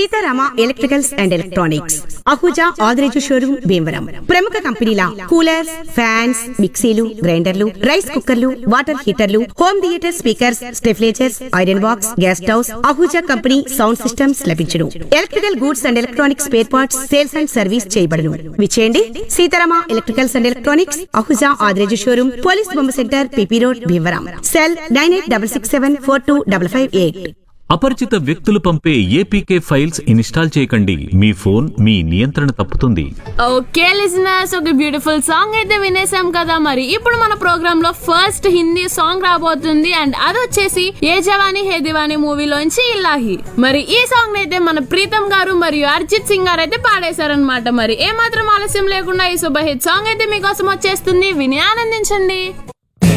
Sitarama electricals and electronics Ahuja Adireju showroom Bhimavaram ప్రముఖ కంపెనీల coolers fans మిక్సీలు గ్రైండర్లు రైస్ కుక్కర్లు వాటర్ హీటర్లు హోమ్ థియేటర్ స్పీకర్స్ స్టెఫ్లేచర్స్ iron box gas stoves Ahuja company sound systems లభించును electrical goods and electronics spare parts sales and service చేయబడును విచేయండి Seetharama electricals and electronics Ahuja Adireju showroom police బొమ్మ centre PP road Bhimavaram cell nine eight double six seven four two double five eight అపరిచిత వ్యక్తులు పంపే APK files install చేయకండి మీ phone మీ నియంత్రణ తప్పుతుంది ఓకే లిజనర్స్ ఒక బ్యూటిఫుల్ సాంగ్ అయితే వినేసాం కదా మరి ఇప్పుడు మన ప్రోగ్రామ్ లో ఫస్ట్ హిందీ సాంగ్ రాబోతుంది అండ్ అది వచ్చేసి ఏ జవానీ హే దివానీ మూవీలోంచి ఇల్లాహి మరి ఈ సాంగ్ అయితే మన ప్రీతం గారు మరియు అర్జిత్ సింగ్ గారు అయితే పాడేశారనమాట మరి ఏ మాత్రం ఆలస్యం లేకుండా ఈ సూపర్ హిట్ సాంగ్ అయితే మీకోసం వచ్చేస్తుంది విని ఆనందించండి